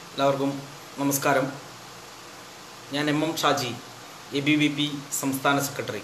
എല്ലാവർക്കും നമസ്കാരം ഞാൻ M M Shaji A B V P സംസ്ഥാന സെക്രട്ടറി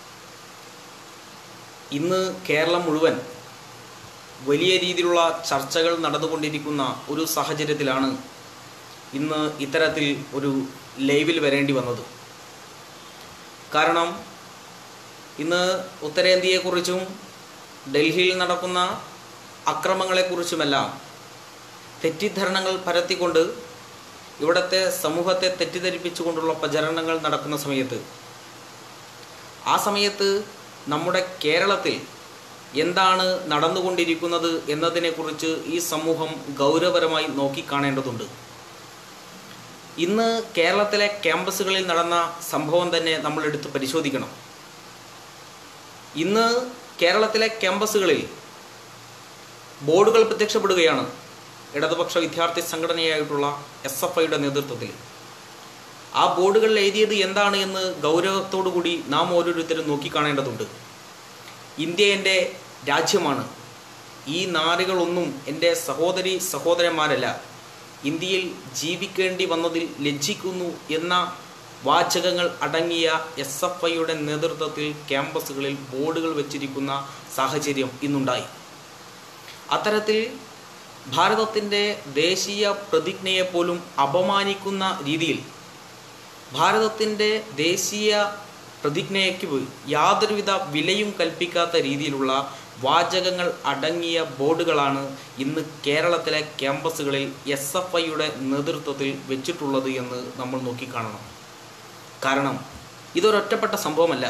ഇന്ന് കേരളം മുഴുവൻ വലിയ രീതിയിലുള്ള ചർച്ചകൾ നടന്നുകൊണ്ടിരിക്കുന്ന ഒരു സാഹചര്യത്തിലാണ് ഇന്ന് ഇത്തരത്തിൽ ഒരു ലൈവിൽ വരേണ്ടി വന്നത് കാരണം ഇന്ന് ഉത്തരേന്ത്യയെക്കുറിച്ചും ഡൽഹിയിൽ നടക്കുന്ന അക്രമങ്ങളെക്കുറിച്ചുമെല്ലാം തെറ്റിദ്ധാരണകൾ പരത്തിക്കൊണ്ട് ഇവിടുത്തെ സമൂഹത്തെ തെറ്റിദ്ധരിപ്പിച്ചുകൊണ്ടുള്ള പ്രചരണങ്ങൾ നടക്കുന്ന സമയത്ത് ആ സമയത്ത് നമ്മുടെ കേരളത്തിൽ എന്താണ് നടന്നുകൊണ്ടിരിക്കുന്നത് എന്നതിനെക്കുറിച്ച് ഈ സമൂഹം ഗൗരവപരമായി നോക്കിക്കാണേണ്ടതുണ്ട് ഇന്ന് കേരളത്തിലെ ക്യാമ്പസുകളിൽ നടന്ന സംഭവം തന്നെ നമ്മൾ എടുത്ത് പരിശോധിക്കണം ഇന്ന് കേരളത്തിലെ ക്യാമ്പസുകളിൽ ബോർഡുകൾ പ്രത്യക്ഷപ്പെടുകയാണ് ഇടതുപക്ഷ വിദ്യാർത്ഥി സംഘടനയായിട്ടുള്ള എസ് എഫ് ഐയുടെ നേതൃത്വത്തിൽ ആ ബോർഡുകളിൽ എഴുതിയത് എന്താണ് എന്ന് ഗൗരവത്തോടു കൂടി നാം ഓരോരുത്തരും നോക്കിക്കാണേണ്ടതുണ്ട് ഇന്ത്യ എൻ്റെ രാജ്യമാണ് ഈ നാടുകളൊന്നും എൻ്റെ സഹോദരി സഹോദരന്മാരല്ല ഇന്ത്യയിൽ ജീവിക്കേണ്ടി വന്നതിൽ ലജ്ജിക്കുന്നു എന്ന വാചകങ്ങൾ അടങ്ങിയ എസ് എഫ് ഐയുടെ നേതൃത്വത്തിൽ ക്യാമ്പസുകളിൽ ബോർഡുകൾ വച്ചിരിക്കുന്ന സാഹചര്യം ഇന്നുണ്ടായി അത്തരത്തിൽ ഭാരതത്തിൻ്റെ ദേശീയ പ്രതിജ്ഞയെപ്പോലും അപമാനിക്കുന്ന രീതിയിൽ ഭാരതത്തിൻ്റെ ദേശീയ പ്രതിജ്ഞയ്ക്ക് യാതൊരുവിധ വിലയും കൽപ്പിക്കാത്ത രീതിയിലുള്ള വാചകങ്ങൾ അടങ്ങിയ ബോർഡുകളാണ് ഇന്ന് കേരളത്തിലെ ക്യാമ്പസുകളിൽ എസ് എഫ് ഐയുടെ നേതൃത്വത്തിൽ വെച്ചിട്ടുള്ളത് എന്ന് നമ്മൾ നോക്കിക്കാണണം കാരണം ഇതൊരൊറ്റപ്പെട്ട സംഭവമല്ല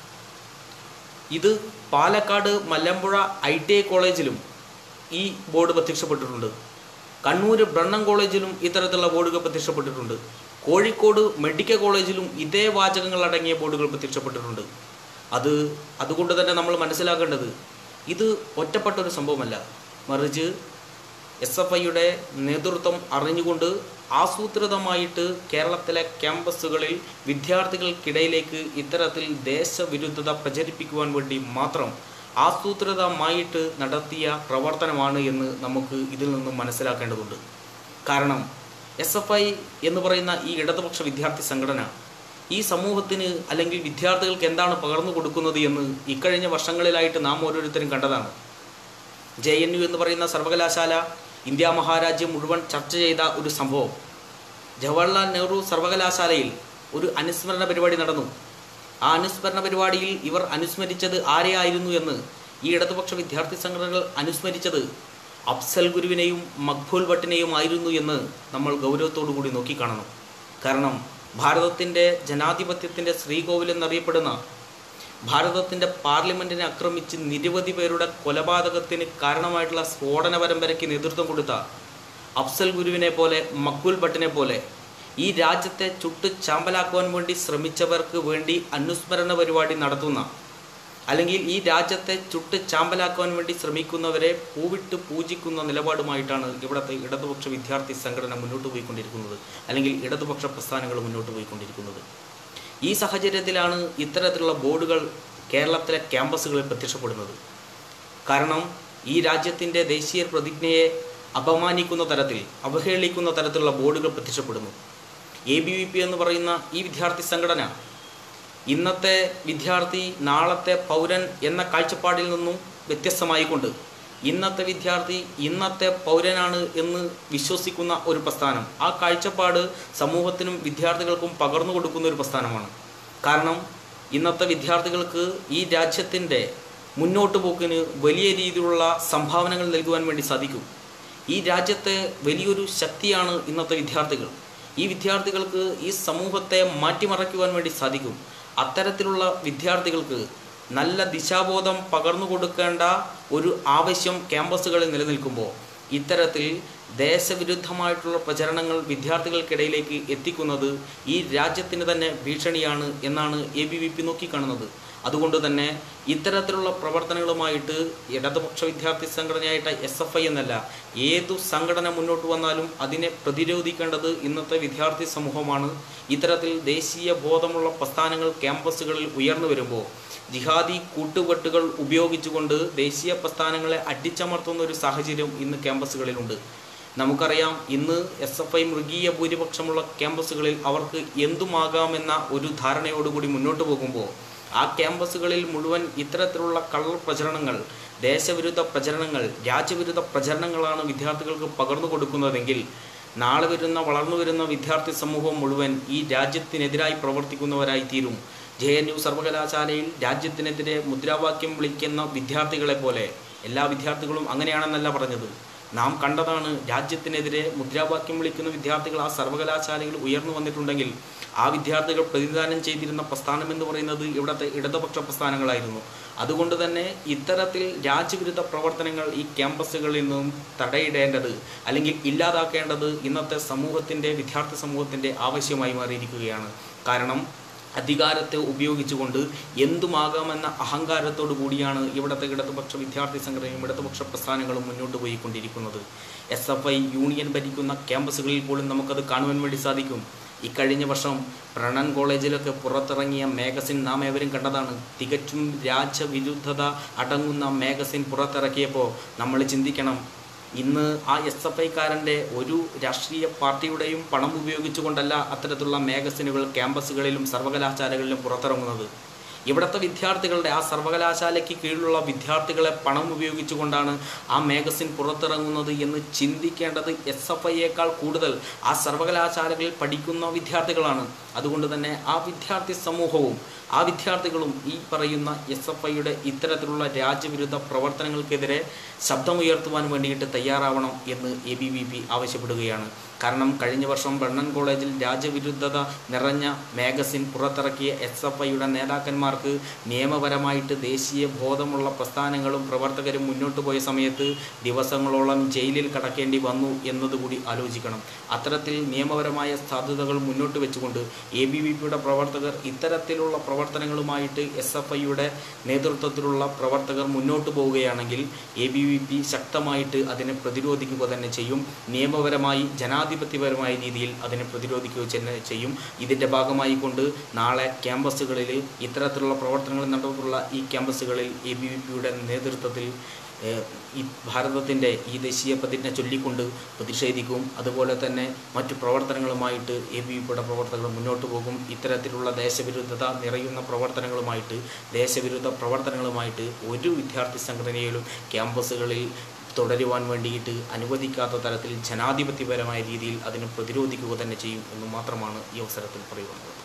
ഇത് Palakkad Malampuzha I T I കോളേജിലും ഈ ബോർഡ് പ്രത്യക്ഷപ്പെട്ടിട്ടുണ്ട് കണ്ണൂർ ബ്രണ്ണം കോളേജിലും ഇത്തരത്തിലുള്ള ബോർഡുകൾ പ്രത്യക്ഷപ്പെട്ടിട്ടുണ്ട് കോഴിക്കോട് മെഡിക്കൽ കോളേജിലും ഇതേ വാചകങ്ങൾ അടങ്ങിയ ബോർഡുകൾ പ്രത്യക്ഷപ്പെട്ടിട്ടുണ്ട് അത് അതുകൊണ്ട് തന്നെ നമ്മൾ മനസ്സിലാക്കേണ്ടത് ഇത് ഒറ്റപ്പെട്ട ഒരു സംഭവമല്ല മറിച്ച് എസ് എഫ് ഐയുടെ നേതൃത്വം അറിഞ്ഞുകൊണ്ട് ആസൂത്രിതമായിട്ട് കേരളത്തിലെ ക്യാമ്പസുകളിൽ വിദ്യാർത്ഥികൾക്കിടയിലേക്ക് ഇത്തരത്തിൽ ദേശവിരുദ്ധത പ്രചരിപ്പിക്കുവാൻ വേണ്ടി മാത്രം ആസൂത്രിതമായിട്ട് നടത്തിയ പ്രവർത്തനമാണ് എന്ന് നമുക്ക് ഇതിൽ നിന്നും മനസ്സിലാക്കേണ്ടതുണ്ട് കാരണം എസ് എഫ് ഐ എന്ന് പറയുന്ന ഈ ഇടതുപക്ഷ വിദ്യാർത്ഥി സംഘടന ഈ സമൂഹത്തിന് അല്ലെങ്കിൽ വിദ്യാർത്ഥികൾക്ക് എന്താണ് പകർന്നു കൊടുക്കുന്നത് എന്ന് ഇക്കഴിഞ്ഞ വർഷങ്ങളിലായിട്ട് നാം ഓരോരുത്തരും കണ്ടതാണ് ജെ എൻ യു എന്ന് പറയുന്ന സർവകലാശാല ഇന്ത്യ മഹാരാജ്യം മുഴുവൻ ചർച്ച ചെയ്ത ഒരു സംഭവം ജവഹർലാൽ നെഹ്റു സർവകലാശാലയിൽ ഒരു അനുസ്മരണ പരിപാടി നടന്നു ആ അനുസ്മരണ പരിപാടിയിൽ ഇവർ അനുസ്മരിച്ചത് ആരെയായിരുന്നു എന്ന് ഈ ഇടതുപക്ഷ വിദ്യാർത്ഥി സംഘടനകൾ അനുസ്മരിച്ചത് അഫ്സൽ ഗുരുവിനെയും മഖ്ബൂൽ ഭട്ടിനെയും ആയിരുന്നു എന്ന് നമ്മൾ ഗൗരവത്തോടു കൂടി നോക്കിക്കാണണം കാരണം ഭാരതത്തിൻ്റെ ജനാധിപത്യത്തിൻ്റെ ശ്രീകോവിൽ എന്നറിയപ്പെടുന്ന ഭാരതത്തിൻ്റെ പാർലമെൻറ്റിനെ ആക്രമിച്ച് നിരവധി പേരുടെ കൊലപാതകത്തിന് കാരണമായിട്ടുള്ള സ്ഫോടന പരമ്പരയ്ക്ക് നേതൃത്വം കൊടുത്ത അഫ്സൽ ഗുരുവിനെ പോലെ മക്ബുൽ ഭട്ടിനെ പോലെ ഈ രാജ്യത്തെ ചുട്ട് ചാമ്പലാക്കുവാൻ വേണ്ടി ശ്രമിച്ചവർക്ക് വേണ്ടി അനുസ്മരണ പരിപാടി നടത്തുന്ന അല്ലെങ്കിൽ ഈ രാജ്യത്തെ ചുട്ട് ചാമ്പലാക്കുവാൻ വേണ്ടി ശ്രമിക്കുന്നവരെ പൂവിട്ട് പൂജിക്കുന്ന നിലപാടുമായിട്ടാണ് ഇവിടുത്തെ ഇടതുപക്ഷ വിദ്യാർത്ഥി സംഘടന മുന്നോട്ട് പോയിക്കൊണ്ടിരിക്കുന്നത് അല്ലെങ്കിൽ ഇടതുപക്ഷ പ്രസ്ഥാനങ്ങൾ മുന്നോട്ട് പോയിക്കൊണ്ടിരിക്കുന്നത് ഈ സാഹചര്യത്തിലാണ് ഇത്തരത്തിലുള്ള ബോർഡുകൾ കേരളത്തിലെ ക്യാമ്പസുകളിൽ പ്രത്യക്ഷപ്പെടുന്നത് കാരണം ഈ രാജ്യത്തിൻ്റെ ദേശീയ പ്രതിജ്ഞയെ അപമാനിക്കുന്ന തരത്തിൽ അവഹേളിക്കുന്ന തരത്തിലുള്ള ബോർഡുകൾ പ്രത്യക്ഷപ്പെടുന്നു എ ബി വി പി എന്ന് പറയുന്ന ഈ വിദ്യാർത്ഥി സംഘടന ഇന്നത്തെ വിദ്യാർത്ഥി നാളത്തെ പൗരൻ എന്ന കാഴ്ചപ്പാടിൽ നിന്നും വ്യത്യസ്തമായിക്കൊണ്ട് ഇന്നത്തെ വിദ്യാർത്ഥി ഇന്നത്തെ പൗരനാണ് എന്ന് വിശ്വസിക്കുന്ന ഒരു പ്രസ്ഥാനം ആ കാഴ്ചപ്പാട് സമൂഹത്തിനും വിദ്യാർത്ഥികൾക്കും പകർന്നു കൊടുക്കുന്ന ഒരു പ്രസ്ഥാനമാണ് കാരണം ഇന്നത്തെ വിദ്യാർത്ഥികൾക്ക് ഈ രാജ്യത്തിൻ്റെ മുന്നോട്ട് പോക്കിന് വലിയ രീതിയിലുള്ള സംഭാവനകൾ നൽകുവാൻ വേണ്ടി സാധിക്കും ഈ രാജ്യത്തെ വലിയൊരു ശക്തിയാണ് ഇന്നത്തെ വിദ്യാർത്ഥികൾ ഈ വിദ്യാർത്ഥികൾക്ക് ഈ സമൂഹത്തെ മാറ്റിമറയ്ക്കുവാൻ വേണ്ടി സാധിക്കും അത്തരത്തിലുള്ള വിദ്യാർത്ഥികൾക്ക് നല്ല ദിശാബോധം പകർന്നു കൊടുക്കേണ്ട ഒരു ആവശ്യം ക്യാമ്പസുകളിൽ നിലനിൽക്കുമ്പോൾ ഇത്തരത്തിൽ ദേശവിരുദ്ധമായിട്ടുള്ള പ്രചരണങ്ങൾ വിദ്യാർത്ഥികൾക്കിടയിലേക്ക് എത്തിക്കുന്നത് ഈ രാജ്യത്തിന് തന്നെ ഭീഷണിയാണ് എന്നാണ് എ ബി വി പി നോക്കിക്കാണുന്നത് അതുകൊണ്ട് തന്നെ ഇത്തരത്തിലുള്ള പ്രവർത്തനങ്ങളുമായിട്ട് ഇടതുപക്ഷ വിദ്യാർത്ഥി സംഘടനയായിട്ട് എസ് എഫ് ഐ എന്നല്ല ഏതു സംഘടന മുന്നോട്ട് വന്നാലും അതിനെ പ്രതിരോധിക്കേണ്ടത് ഇന്നത്തെ വിദ്യാർത്ഥി സമൂഹമാണ് ഇത്തരത്തിൽ ദേശീയ ബോധമുള്ള പ്രസ്ഥാനങ്ങൾ ക്യാമ്പസുകളിൽ ഉയർന്നു വരുമ്പോൾ ജിഹാദി കൂട്ടുകെട്ടുകൾ ഉപയോഗിച്ചുകൊണ്ട് ദേശീയ പ്രസ്ഥാനങ്ങളെ അടിച്ചമർത്തുന്ന ഒരു സാഹചര്യം ഇന്ന് ക്യാമ്പസുകളിലുണ്ട് നമുക്കറിയാം ഇന്ന് എസ് എഫ് ഐ മൃഗീയ ഭൂരിപക്ഷമുള്ള ക്യാമ്പസുകളിൽ അവർക്ക് എന്തുമാകാമെന്ന ഒരു ധാരണയോടുകൂടി മുന്നോട്ട് പോകുമ്പോൾ ആ ക്യാമ്പസുകളിൽ മുഴുവൻ ഇത്തരത്തിലുള്ള കള്ളർ പ്രചരണങ്ങൾ ദേശവിരുദ്ധ പ്രചരണങ്ങൾ രാജ്യവിരുദ്ധ പ്രചരണങ്ങളാണ് വിദ്യാർത്ഥികൾക്ക് പകർന്നു കൊടുക്കുന്നതെങ്കിൽ നാളെ വരുന്ന വളർന്നു വരുന്ന വിദ്യാർത്ഥി സമൂഹം മുഴുവൻ ഈ രാജ്യത്തിനെതിരായി പ്രവർത്തിക്കുന്നവരായി തീരും ജെ എൻ യു സർവകലാശാലയിൽ രാജ്യത്തിനെതിരെ മുദ്രാവാക്യം വിളിക്കുന്ന വിദ്യാർത്ഥികളെ പോലെ എല്ലാ വിദ്യാർത്ഥികളും അങ്ങനെയാണെന്നല്ല പറഞ്ഞത് നാം കണ്ടതാണ് രാജ്യത്തിനെതിരെ മുദ്രാവാക്യം വിളിക്കുന്ന വിദ്യാർത്ഥികൾ ആ സർവകലാശാലയിൽ ഉയർന്നു വന്നിട്ടുണ്ടെങ്കിൽ ആ വിദ്യാർത്ഥികൾ പ്രതിദാനം ചെയ്തിരുന്ന പ്രസ്ഥാനം എന്ന് പറയുന്നത് ഇവിടുത്തെ ഇടതുപക്ഷ പ്രസ്ഥാനങ്ങളായിരുന്നു അതുകൊണ്ട് തന്നെ ഇത്തരത്തിൽ രാജ്യവിരുദ്ധ പ്രവർത്തനങ്ങൾ ഈ ക്യാമ്പസുകളിൽ നിന്നും തടയിടേണ്ടത് അല്ലെങ്കിൽ ഇല്ലാതാക്കേണ്ടത് ഇന്നത്തെ സമൂഹത്തിൻ്റെ വിദ്യാർത്ഥി സമൂഹത്തിൻ്റെ ആവശ്യമായി മാറിയിരിക്കുകയാണ് കാരണം അധികാരത്തെ ഉപയോഗിച്ചുകൊണ്ട് എന്തുമാകാമെന്ന അഹങ്കാരത്തോടു കൂടിയാണ് ഇവിടുത്തെ ഇടതുപക്ഷ വിദ്യാർത്ഥി സംഘടനയും ഇടതുപക്ഷ പ്രസ്ഥാനങ്ങളും മുന്നോട്ട് പോയിക്കൊണ്ടിരിക്കുന്നത് എസ് എഫ് ഐ യൂണിയൻ ഭരിക്കുന്ന ക്യാമ്പസുകളിൽ പോലും നമുക്കത് കാണുവാൻ വേണ്ടി സാധിക്കും ഇക്കഴിഞ്ഞ വർഷം പ്രണൻ കോളേജിലൊക്കെ പുറത്തിറങ്ങിയ മാഗസിൻ നാം ഏവരും കണ്ടതാണ് തികച്ചും രാജ്യവിരുദ്ധത അടങ്ങുന്ന മാഗസിൻ പുറത്തിറക്കിയപ്പോൾ നമ്മൾ ചിന്തിക്കണം ഇന്ന് ആ എസ് എഫ് ഐക്കാരൻ്റെ ഒരു രാഷ്ട്രീയ പാർട്ടിയുടെയും പണം ഉപയോഗിച്ചുകൊണ്ടല്ല അത്തരത്തിലുള്ള മാഗസിനുകൾ ക്യാമ്പസുകളിലും സർവകലാശാലകളിലും പുറത്തിറങ്ങുന്നത് ഇവിടുത്തെ വിദ്യാർത്ഥികളുടെ ആ സർവകലാശാലയ്ക്ക് കീഴിലുള്ള വിദ്യാർത്ഥികളെ പണം ഉപയോഗിച്ചുകൊണ്ടാണ് ആ മാഗസിൻ പുറത്തിറങ്ങുന്നത് എന്ന് ചിന്തിക്കേണ്ടത് എസ് എഫ് ഐയേക്കാൾ കൂടുതൽ ആ സർവകലാശാലകളിൽ പഠിക്കുന്ന വിദ്യാർത്ഥികളാണ് അതുകൊണ്ട് തന്നെ ആ വിദ്യാർത്ഥി സമൂഹവും ആ വിദ്യാർത്ഥികളും ഈ പറയുന്ന എസ് എഫ് ഐയുടെ ഇത്തരത്തിലുള്ള രാജ്യവിരുദ്ധ പ്രവർത്തനങ്ങൾക്കെതിരെ ശബ്ദമുയർത്തുവാൻ വേണ്ടിയിട്ട് തയ്യാറാവണം എന്ന് എ ബി വി പി ആവശ്യപ്പെടുകയാണ് കാരണം കഴിഞ്ഞ വർഷം ബ്രണ്ണൻ കോളേജിൽ രാജ്യവിരുദ്ധത നിറഞ്ഞ മാഗസിൻ പുറത്തിറക്കിയ എസ് എഫ് ഐയുടെ നേതാക്കന്മാർക്ക് നിയമപരമായിട്ട് ദേശീയ ബോധമുള്ള പ്രസ്ഥാനങ്ങളും പ്രവർത്തകരും മുന്നോട്ട് പോയ സമയത്ത് ദിവസങ്ങളോളം ജയിലിൽ കടക്കേണ്ടി വന്നു എന്നതുകൂടി ആലോചിക്കണം അത്തരത്തിൽ നിയമപരമായ സാധ്യതകൾ മുന്നോട്ട് വെച്ചുകൊണ്ട് എ ബി വി പിയുടെ പ്രവർത്തകർ ഇത്തരത്തിലുള്ള പ്രവർത്തനങ്ങളുമായിട്ട് എസ് എഫ് ഐയുടെ നേതൃത്വത്തിലുള്ള പ്രവർത്തകർ മുന്നോട്ട് പോവുകയാണെങ്കിൽ എ ബി വി പി ശക്തമായിട്ട് അതിനെ പ്രതിരോധിക്കുക തന്നെ ചെയ്യും നിയമപരമായി ജനാധിപത്യപരമായ രീതിയിൽ അതിനെ പ്രതിരോധിക്കുക തന്നെ ചെയ്യും ഇതിൻ്റെ ഭാഗമായി കൊണ്ട് നാളെ ക്യാമ്പസുകളിൽ ഇത്തരത്തിലുള്ള പ്രവർത്തനങ്ങൾ നടന്നിട്ടുള്ള ഈ ക്യാമ്പസുകളിൽ എ ബി വി പിയുടെ നേതൃത്വത്തിൽ ഏഹ്, ഈ ഭാരതത്തിൻ്റെ ഈ ദേശീയ പ്രതിജ്ഞ ചൊല്ലിക്കൊണ്ട് പ്രതിഷേധിക്കും അതുപോലെ തന്നെ മറ്റു പ്രവർത്തനങ്ങളുമായിട്ട് എ ബി വിയുടെ പ്രവർത്തകർ മുന്നോട്ട് പോകും ഇത്തരത്തിലുള്ള ദേശവിരുദ്ധത നിറയുന്ന പ്രവർത്തനങ്ങളുമായിട്ട് ദേശവിരുദ്ധ പ്രവർത്തനങ്ങളുമായിട്ട് ഒരു വിദ്യാർത്ഥി സംഘടനയിലും ക്യാമ്പസുകളിൽ തുടരുവാൻ വേണ്ടിയിട്ട് അനുവദിക്കാത്ത തരത്തിൽ ജനാധിപത്യപരമായ രീതിയിൽ അതിനെ പ്രതിരോധിക്കുക തന്നെ ചെയ്യും എന്ന് മാത്രമാണ് ഈ അവസരത്തിൽ പറയുവാനുള്ളത്